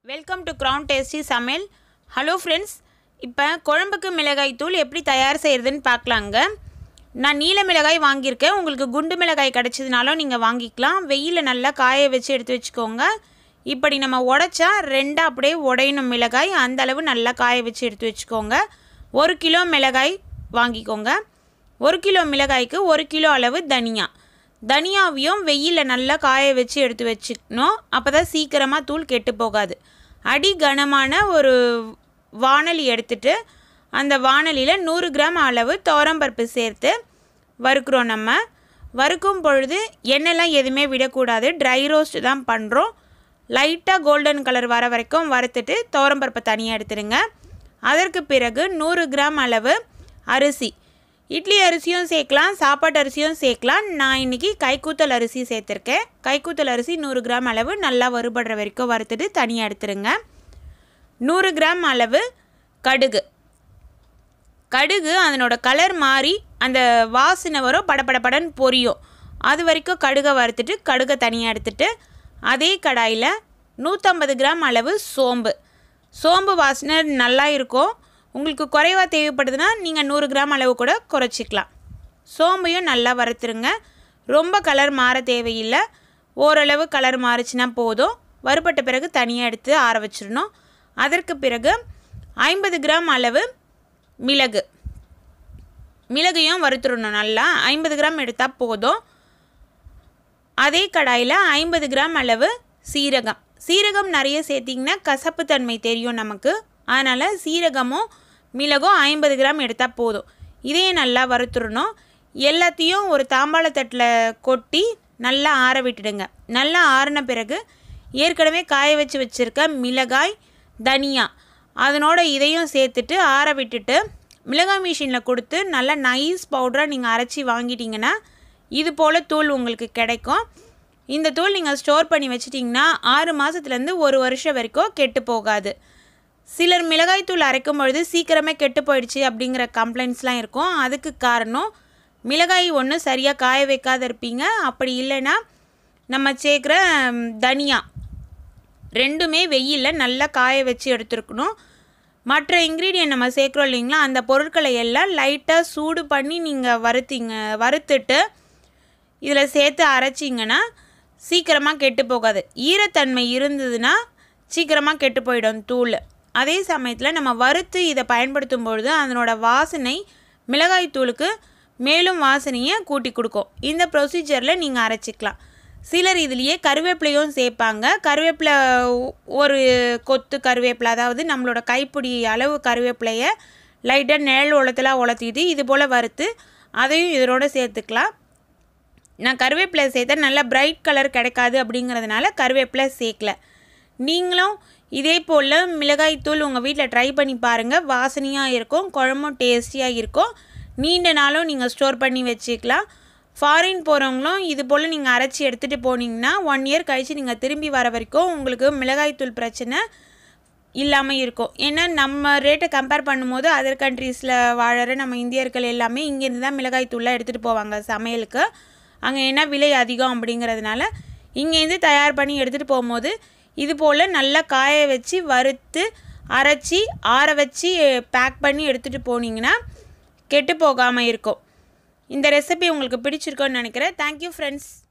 welcome to crown tasty சமையல் hello friends இப்போ குழம்புக்கு மிளகாய் தூள் எப்படி தயார் செய்கிறதுன்னு பார்க்கலாங்க நான் நீல மிளகாய் வாங்கியிருக்கேன் உங்களுக்கு குண்டு மிளகாய் கிடச்சதுனாலும் நீங்கள் வாங்கிக்கலாம் வெயிலில் நல்லா காய வச்சு எடுத்து வச்சுக்கோங்க இப்படி நம்ம உடைச்சா ரெண்டாக அப்படியே உடையணும் மிளகாய் அந்த அளவு நல்லா காய வச்சு எடுத்து வச்சுக்கோங்க ஒரு கிலோ மிளகாய் வாங்கிக்கோங்க ஒரு கிலோ மிளகாய்க்கு ஒரு கிலோ அளவு தனியா தனியாவையும் வெயிலில் நல்லா காய வச்சு எடுத்து வச்சுக்கணும் அப்போ தான் சீக்கிரமாக தூள் கெட்டு போகாது அடி கனமான ஒரு வாணலி எடுத்துட்டு அந்த வாணலியில் நூறு கிராம் அளவு துவரம்பருப்பு சேர்த்து வறுக்கிறோம் நம்ம வறுக்கும் பொழுது எண்ணெய்லாம் எதுவுமே விடக்கூடாது ட்ரை ரோஸ்ட் தான் பண்ணுறோம் லைட்டாக கோல்டன் கலர் வர வரைக்கும் வறுத்துட்டு துவரம்பருப்பை தனியாக எடுத்துடுங்க அதற்கு பிறகு நூறு கிராம் அளவு அரிசி இட்லி அரிசியும் சேர்க்கலாம் சாப்பாட்டு அரிசியும் சேர்க்கலாம் நான் இன்றைக்கி கைக்கூத்தல் அரிசி சேர்த்துருக்கேன் கைக்கூத்தல் அரிசி நூறு கிராம் அளவு நல்லா வறுபடுற வரைக்கும் வறுத்துட்டு தனியாக எடுத்துருங்க நூறு கிராம் அளவு கடுகு கடுகு அதனோட கலர் மாறி அந்த வாசனை வரும் படபடபடன்னு பொரியும் அது வரைக்கும் கடுகை வறுத்துட்டு கடுகை தனியாக எடுத்துட்டு அதே கடாயில் நூற்றம்பது கிராம் அளவு சோம்பு சோம்பு வாசனை நல்லா இருக்கும் உங்களுக்கு குறைவாக தேவைப்படுதுன்னா நீங்கள் நூறு கிராம் அளவு கூட குறைச்சிக்கலாம் சோம்பையும் நல்லா வறுத்துருங்க ரொம்ப கலர் மாற தேவையில்லை ஓரளவு கலர் மாறுச்சுன்னா போதும் வறுபட்ட பிறகு தனியாக எடுத்து ஆற வச்சிடணும் அதற்கு பிறகு ஐம்பது கிராம் அளவு மிளகு மிளகையும் வறுத்துடணும் நல்லா ஐம்பது கிராம் எடுத்தால் போதும் அதே கடாயில் ஐம்பது கிராம் அளவு சீரகம் சீரகம் நிறைய சேர்த்திங்கன்னா கசப்பு தன்மை தெரியும் நமக்கு அதனால் சீரகமும் மிளகும் ஐம்பது கிராம் எடுத்தால் போதும் இதையும் நல்லா வறுத்துடணும் எல்லாத்தையும் ஒரு தாம்பாளத்தட்டில் கொட்டி நல்லா ஆற விட்டுடுங்க நல்லா ஆறின பிறகு ஏற்கனவே காய வச்சு வச்சுருக்க மிளகாய் தனியா அதனோட இதையும் சேர்த்துட்டு ஆற விட்டுட்டு மிளகாய் மிஷினில் கொடுத்து நல்லா நைஸ் பவுடராக நீங்கள் அரைச்சி வாங்கிட்டீங்கன்னா இது போல் தூள் உங்களுக்கு கிடைக்கும் இந்த தூள் நீங்கள் ஸ்டோர் பண்ணி வச்சிட்டிங்கன்னா ஆறு மாதத்துலேருந்து ஒரு வருஷம் வரைக்கும் கெட்டு போகாது சிலர் மிளகாய் தூள் அரைக்கும் பொழுது சீக்கிரமே கெட்டு போயிடுச்சு அப்படிங்கிற கம்ப்ளைண்ட்ஸ்லாம் இருக்கும் அதுக்கு காரணம் மிளகாய் ஒன்று சரியாக காய வைக்காத இருப்பீங்க அப்படி இல்லைன்னா நம்ம சேர்க்குற தனியா ரெண்டுமே வெயிலில் நல்லா காய வச்சு எடுத்துருக்கணும் மற்ற இன்க்ரீடியன்ட் நம்ம சேர்க்குறோம் இல்லைங்களா அந்த பொருட்களை எல்லாம் லைட்டாக சூடு பண்ணி நீங்கள் வறுத்தீங்க வறுத்துட்டு இதில் சேர்த்து அரைச்சிங்கன்னா சீக்கிரமாக கெட்டு போகாது ஈரத்தன்மை இருந்ததுன்னா சீக்கிரமாக கெட்டு போயிடும் தூள் அதே சமயத்தில் நம்ம வறுத்து இதை பயன்படுத்தும் பொழுது அதனோட வாசனை மிளகாய் தூளுக்கு மேலும் வாசனையை கூட்டி கொடுக்கும் இந்த ப்ரொசீஜரில் நீங்கள் அரைச்சிக்கலாம் சிலர் இதுலேயே கருவேப்பிலையும் சேர்ப்பாங்க கருவேப்பிலை ஒரு கொத்து கருவேப்பிலை அதாவது நம்மளோட கைப்பிடி அளவு கருவேப்பிலையை லைட்டாக நிழல் உலத்தில் உலர்த்திட்டு இது போல் வறுத்து அதையும் இதனோட சேர்த்துக்கலாம் நான் கருவேப்பிலை சேர்த்தா நல்லா பிரைட் கலர் கிடைக்காது அப்படிங்கிறதுனால கருவேப்பிலை சேர்க்கல நீங்களும் இதே போல் மிளகாய்த்தூள் உங்கள் வீட்டில் ட்ரை பண்ணி பாருங்கள் வாசனையாக இருக்கும் குழம்பும் டேஸ்டியாக இருக்கும் நீண்ட நாளும் நீங்கள் ஸ்டோர் பண்ணி வச்சுக்கலாம் ஃபாரின் போகிறவங்களும் இது போல் நீங்கள் அரைச்சி எடுத்துகிட்டு போனீங்கன்னா ஒன் இயர் கழித்து நீங்கள் திரும்பி வர வரைக்கும் உங்களுக்கு மிளகாய்த்தூள் பிரச்சனை இல்லாமல் இருக்கும் ஏன்னா நம்ம ரேட்டை கம்பேர் பண்ணும்போது அதர் கண்ட்ரீஸில் வாழற நம்ம இந்தியர்கள் எல்லாமே இங்கேருந்து தான் மிளகாய்த்தூள்லாம் எடுத்துகிட்டு போவாங்க சமையலுக்கு அங்கே என்ன விலை அதிகம் அப்படிங்கிறதுனால இங்கேருந்து தயார் பண்ணி எடுத்துகிட்டு போகும்போது இது போல் நல்லா காய வச்சு வறுத்து அரைச்சி ஆற வச்சு பேக் பண்ணி எடுத்துகிட்டு போனீங்கன்னா கெட்டு போகாமல் இருக்கும் இந்த ரெசிபி உங்களுக்கு பிடிச்சிருக்கோன்னு நினைக்கிறேன் தேங்க்யூ ஃப்ரெண்ட்ஸ்